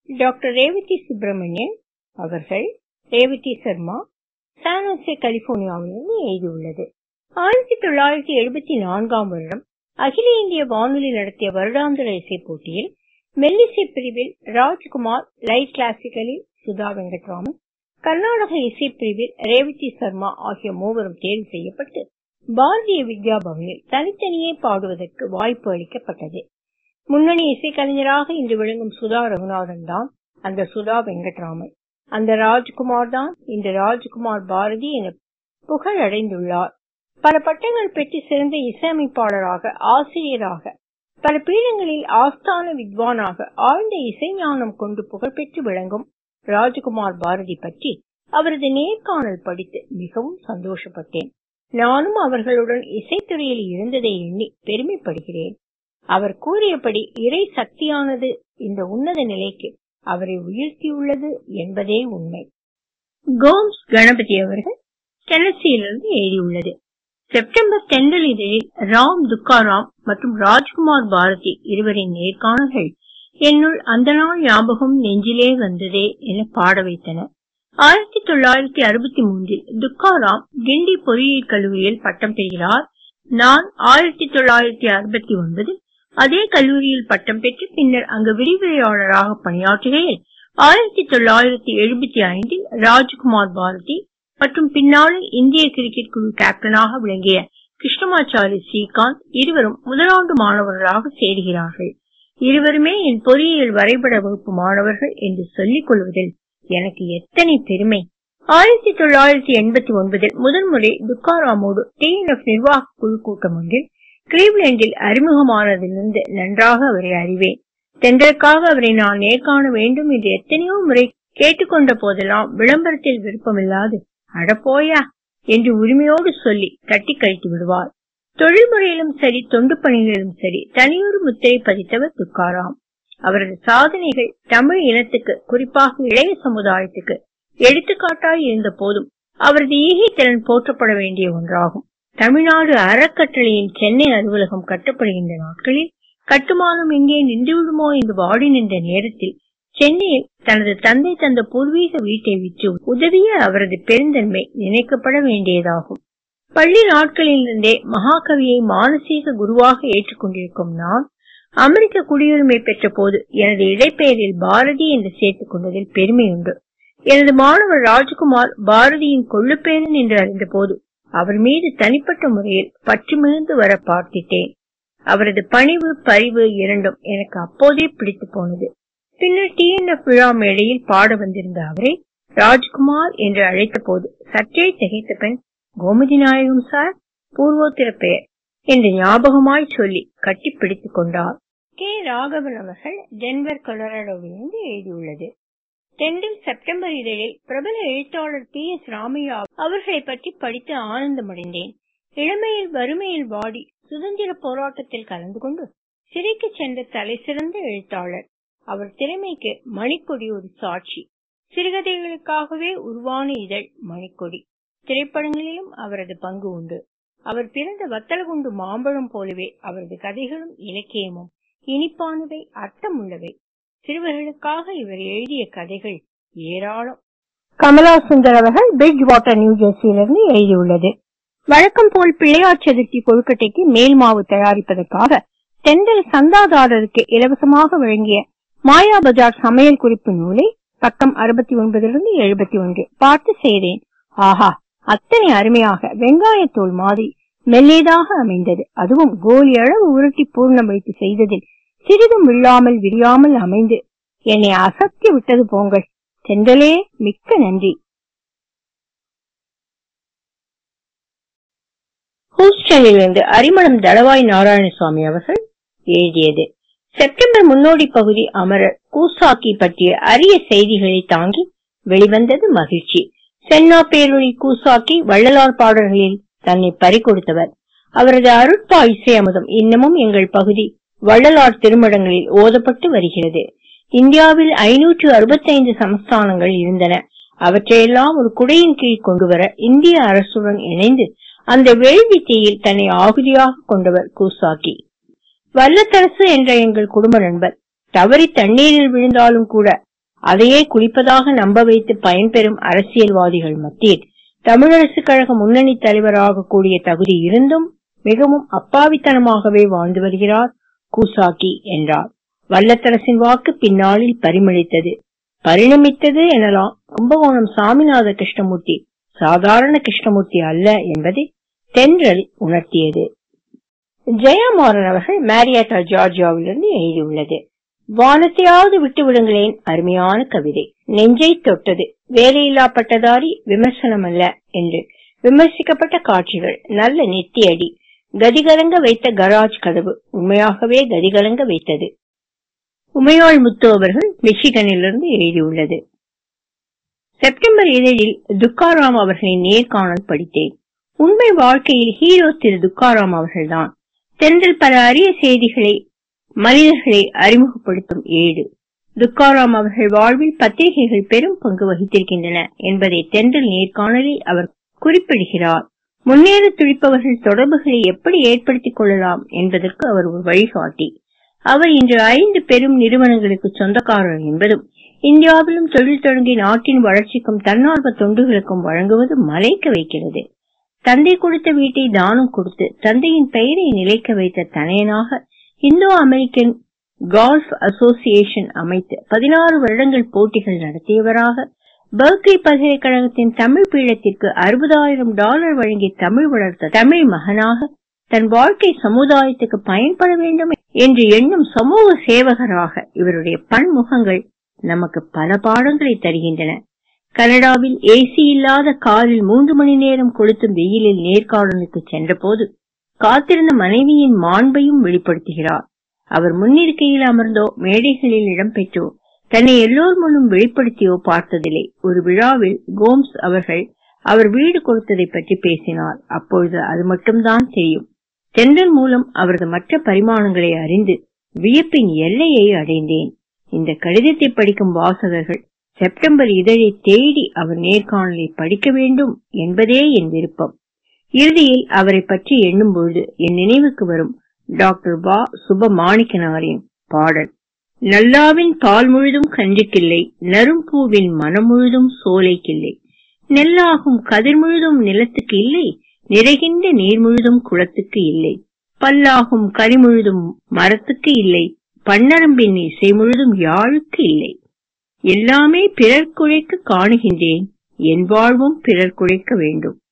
doctor Revathi Subramanian அவர்கள் Revathi Sharma San Jose கலிபோர்னியாவிலிருந்து எழுதியுள்ளது ஆயிரத்தி தொள்ளாயிரத்தி எழுபத்தி நான்காம் வருடம் அகில இந்திய வானொலி நடத்திய வருடாந்திர இசை போட்டியில் மெல்லிசை பிரிவில் ராஜ்குமார் லைட் கிளாசிக்கலில் சுதா வெங்கட்ராமன் கர்நாடக இசை பிரிவில் ரேவதி சர்மா ஆகிய மூவரும் தேர்வு செய்யப்பட்டு பாரதிய வித்யா பவனில் தனித்தனியே பாடுவதற்கு வாய்ப்பு அளிக்கப்பட்டது முன்னணி இசைக்கலைஞராக இன்று விளங்கும் சுதா ரகுநாதன் தான் அந்த சுதா வெங்கட்ராமன் அந்த ராஜ்குமார் தான் இன்று ராஜ்குமார் பாரதி என புகழ் அடைந்துள்ளார் பல பட்டங்கள் பெற்று சிறந்த இசையமைப்பாளராக ஆசிரியராக பல பீடங்களில் ஆஸ்தான வித்வானாக ஆழ்ந்த இசைஞானம் கொண்டு புகழ்பெற்று விளங்கும் ராஜகுமார் பாரதி பற்றி அவரது நேர்காணல் படித்து மிகவும் சந்தோஷப்பட்டேன் நானும் அவர்களுடன் இசைத்துறையில் இருந்ததை எண்ணி பெருமைப்படுகிறேன் அவர் கூறியபடி இறை சக்தியானது இந்த உன்னத நிலைக்கு அவரை உயர்த்தியுள்ளது என்பதே உண்மை கோம்ஸ் கணபதி அவர்கள் டென்னசியிலிருந்து எழுதியுள்ளது செப்டம்பர் தென்றல் இதழில் ராம் துக்காராம் மற்றும் ராஜ்குமார் பாரதி இருவரின் நேர்காணல்கள் என்னுள் அந்த நாள் ஞாபகம் நெஞ்சிலே வந்ததே என பாட வைத்தன ஆயிரத்தி தொள்ளாயிரத்தி அறுபத்தி மூன்றில் துக்காராம் கிண்டி பொறியியல் கல்லூரியில் பட்டம் பெறுகிறார் நான் ஆயிரத்தி தொள்ளாயிரத்தி அறுபத்தி ஒன்பதில் அதே கல்லூரியில் பட்டம் பெற்று பின்னர் அங்கு விரிவுரையாளராக பணியாற்றுகையில் ஆயிரத்தி தொள்ளாயிரத்தி எழுபத்தி ஐந்தில் ராஜ்குமார் பாரதி மற்றும் பின்னாளில் இந்திய கிரிக்கெட் குழு கேப்டனாக விளங்கிய கிருஷ்ணமாச்சாரி ஸ்ரீகாந்த் இருவரும் முதலாண்டு மாணவர்களாக சேருகிறார்கள் இருவருமே என் பொறியியல் வரைபட வகுப்பு மாணவர்கள் என்று சொல்லிக் கொள்வதில் எனக்கு எத்தனை பெருமை ஆயிரத்தி தொள்ளாயிரத்தி எண்பத்தி ஒன்பதில் முதன்முறை துக்காராமோடு டிஎன்எஃப் நிர்வாக குழு கூட்டம் ஒன்றில் கிளீவ்லேண்டில் அறிமுகமானதிலிருந்து நன்றாக அவரை அறிவேன் தென்றலுக்காக அவரை நான் நேர்காண வேண்டும் என்று எத்தனையோ முறை கேட்டுக்கொண்ட போதெல்லாம் விளம்பரத்தில் விருப்பமில்லாது அடப்போயா என்று உரிமையோடு சொல்லி தட்டி கழித்து விடுவார் தொழில் முறையிலும் சரி தொண்டு பணிகளிலும் சரி தனியொரு முத்திரை பதித்தவர் துக்காராம் அவரது சாதனைகள் தமிழ் இனத்துக்கு குறிப்பாக இளைய சமுதாயத்துக்கு எடுத்துக்காட்டாய் இருந்த போதும் அவரது ஈகை திறன் போற்றப்பட வேண்டிய ஒன்றாகும் தமிழ்நாடு அறக்கட்டளையின் சென்னை அலுவலகம் கட்டப்படுகின்ற நாட்களில் கட்டுமானம் எங்கே நின்று விடுமோ என்று வாடி நின்ற நேரத்தில் சென்னையில் தனது தந்தை தந்த பூர்வீக வீட்டை விற்று உதவிய அவரது பெருந்தன்மை நினைக்கப்பட வேண்டியதாகும் பள்ளி நாட்களிலிருந்தே மகாகவியை மானசீக குருவாக ஏற்றுக்கொண்டிருக்கும் நான் அமெரிக்க குடியுரிமை பெற்ற போது எனது இடைப்பெயரில் பாரதி என்று சேர்த்துக் கொண்டதில் பெருமை உண்டு எனது மாணவர் ராஜ்குமார் பாரதியின் கொள்ளுப்பேரன் என்று அறிந்த போது அவர் மீது தனிப்பட்ட முறையில் பற்றி மிகுந்து வர பார்த்திட்டேன் அவரது பணிவு பரிவு இரண்டும் எனக்கு அப்போதே பிடித்து போனது பின்னர் டிஎன்எஃப் விழா மேடையில் பாட வந்திருந்த அவரை ராஜ்குமார் என்று அழைத்த போது சற்றே திகைத்த பெண் கோமதி நாயகம் சார் பூர்வோத்திர பெயர் என்று ஞாபகமாய் சொல்லி கட்டி பிடித்துக் கொண்டார் கே ராகவன் அவர்கள் டென்வர் கொலராடோவிலிருந்து எழுதியுள்ளது தென்றில் செப்டம்பர் இதழில் பிரபல எழுத்தாளர் பி எஸ் ராமையா அவர்களை பற்றி படித்து ஆனந்தமடைந்தேன் இளமையில் வறுமையில் வாடி சுதந்திர போராட்டத்தில் கலந்து கொண்டு சிறைக்கு சென்ற தலை சிறந்த எழுத்தாளர் அவர் திறமைக்கு மணிக்கொடி ஒரு சாட்சி சிறுகதைகளுக்காகவே உருவான இதழ் மணிக்கொடி திரைப்படங்களிலும் அவரது பங்கு உண்டு அவர் பிறந்த வத்தலகுண்டு மாம்பழம் போலவே அவரது கதைகளும் இலக்கியமும் இனிப்பானவை அர்த்தமுள்ளவை சிறுவர்களுக்காக இவர் எழுதிய கதைகள் ஏராளம் கமலா சுந்தர் அவர்கள் பிரிட்ஜ் வாட்டர் நியூ ஜெர்சியிலிருந்து எழுதியுள்ளது வழக்கம் போல் பிள்ளையார் சதுர்த்தி கொழுக்கட்டைக்கு மேல் மாவு தயாரிப்பதற்காக தென்றல் சந்தாதாரருக்கு இலவசமாக வழங்கிய மாயா பஜார் சமையல் குறிப்பு நூலை பக்கம் அறுபத்தி ஒன்பதிலிருந்து எழுபத்தி ஒன்று பார்த்து செய்தேன் ஆஹா அத்தனை அருமையாக வெங்காயத்தோல் மாதிரி மெல்லியதாக அமைந்தது அதுவும் கோலி அளவு உருட்டி பூர்ணம் வைத்து செய்ததில் சிறிதும் விழாமல் விரியாமல் அமைந்து என்னை அசத்தி விட்டது போங்கள் சென்றலே மிக்க நன்றி ஹூஸ்டனிலிருந்து அரிமளம் தளவாய் நாராயணசுவாமி அவர்கள் எழுதியது செப்டம்பர் முன்னோடி பகுதி அமரர் கூசாக்கி பற்றிய அரிய செய்திகளை தாங்கி வெளிவந்தது மகிழ்ச்சி சென்னா பேரொழி கூசாக்கி வள்ளலார் பாடல்களில் தன்னை பறிகொடுத்தவர் அவரது அருட்பா இசை அமுதம் இன்னமும் எங்கள் பகுதி வள்ளலார் திருமடங்களில் ஓதப்பட்டு வருகிறது இந்தியாவில் ஐநூற்று அறுபத்தைந்து சமஸ்தானங்கள் இருந்தன அவற்றையெல்லாம் ஒரு குடையின் கீழ் கொண்டு வர இந்திய அரசுடன் இணைந்து அந்த வேள்வித்தையில் தன்னை ஆகுதியாக கொண்டவர் கூசாக்கி வல்லத்தரசு என்ற எங்கள் குடும்ப நண்பர் தவறி தண்ணீரில் விழுந்தாலும் கூட அதையே குளிப்பதாக நம்ப வைத்து பயன்பெறும் அரசியல்வாதிகள் மத்தியில் தமிழரசு கழக முன்னணி தலைவராக கூடிய தகுதி இருந்தும் மிகவும் அப்பாவித்தனமாகவே வாழ்ந்து வருகிறார் கூசாக்கி என்றார் வல்லத்தரசின் வாக்கு பின்னாளில் பரிமளித்தது பரிணமித்தது எனலாம் கும்பகோணம் சாமிநாத கிருஷ்ணமூர்த்தி சாதாரண கிருஷ்ணமூர்த்தி அல்ல என்பதை தென்றல் உணர்த்தியது ஜெயமாறன் அவர்கள் மேரியாட்டா ஜார்ஜியாவிலிருந்து எழுதியுள்ளது வானத்தையாவது விட்டு விடுங்களேன் அருமையான கவிதை நெஞ்சை தொட்டது வேலையில்லா பட்டதாரி விமர்சனம் அல்ல என்று விமர்சிக்கப்பட்ட காட்சிகள் நல்ல நெத்தியடி கதிகலங்க வைத்த கராஜ் கதவு உண்மையாகவே கதிகலங்க வைத்தது உமையாள் முத்து அவர்கள் மிஷிகனிலிருந்து எழுதியுள்ளது செப்டம்பர் இதழில் துக்காராம் அவர்களின் நேர்காணல் படித்தேன் உண்மை வாழ்க்கையில் ஹீரோ திரு துக்காராம் அவர்கள்தான் தென்றல் பல அரிய செய்திகளை மனிதர்களை அறிமுகப்படுத்தும் ஏடு துக்காராம் அவர்கள் வாழ்வில் பத்திரிகைகள் பெரும் பங்கு வகித்திருக்கின்றன என்பதை தென்றல் நேர்காணலில் அவர் குறிப்பிடுகிறார் முன்னேற துடிப்பவர்கள் தொடர்புகளை எப்படி ஏற்படுத்திக் கொள்ளலாம் என்பதற்கு அவர் ஒரு வழிகாட்டி அவர் இன்று ஐந்து பெரும் நிறுவனங்களுக்கு சொந்தக்காரர் என்பதும் இந்தியாவிலும் தொழில் தொடங்கி நாட்டின் வளர்ச்சிக்கும் தன்னார்வ தொண்டுகளுக்கும் வழங்குவது மலைக்க வைக்கிறது தந்தை கொடுத்த வீட்டை தானம் கொடுத்து தந்தையின் பெயரை நிலைக்க வைத்த தனையனாக இந்தோ அமெரிக்கன் கால்ஃப் அசோசியேஷன் அமைத்து பதினாறு வருடங்கள் போட்டிகள் நடத்தியவராக பர்க்லி பல்கலைக்கழகத்தின் தமிழ் பீடத்திற்கு அறுபதாயிரம் டாலர் வழங்கி தமிழ் வளர்த்த தமிழ் மகனாக தன் வாழ்க்கை சமுதாயத்துக்கு பயன்பட வேண்டும் என்று எண்ணும் சமூக சேவகராக இவருடைய பன்முகங்கள் நமக்கு பல பாடங்களை தருகின்றன கனடாவில் ஏசி இல்லாத காரில் மூன்று மணி நேரம் கொளுத்தும் வெயிலில் நேர்காணலுக்கு சென்றபோது காத்திருந்த மனைவியின் மாண்பையும் வெளிப்படுத்துகிறார் அவர் முன்னிருக்கையில் அமர்ந்தோ மேடைகளில் இடம்பெற்றோ தன்னை எல்லோர் முன்னும் வெளிப்படுத்தியோ பார்த்ததில்லை ஒரு விழாவில் கோம்ஸ் அவர்கள் அவர் வீடு கொடுத்ததை பற்றி பேசினார் அப்பொழுது அது மட்டும்தான் தெரியும் தென்றல் மூலம் அவரது மற்ற பரிமாணங்களை அறிந்து வியப்பின் எல்லையை அடைந்தேன் இந்த கடிதத்தை படிக்கும் வாசகர்கள் செப்டம்பர் இதழை தேடி அவர் நேர்காணலை படிக்க வேண்டும் என்பதே என் விருப்பம் இறுதியில் அவரை பற்றி எண்ணும் பொழுது என் நினைவுக்கு வரும் டாக்டர் வா சுபமாணிக்கனாரின் பாடல் நல்லாவின் பால் முழுதும் கஞ்சிக்கில்லை நரும்பூவின் மனம் முழுதும் சோலைக்கில்லை நெல்லாகும் கதிர் முழுதும் நிலத்துக்கு இல்லை நிறைகின்ற நீர் முழுதும் குளத்துக்கு இல்லை பல்லாகும் கரி முழுதும் மரத்துக்கு இல்லை பன்னரம்பின் இசை முழுதும் யாழுக்கு இல்லை எல்லாமே பிறர் குழைக்க காணுகின்றேன் என் வாழ்வும் பிறர் குழைக்க வேண்டும்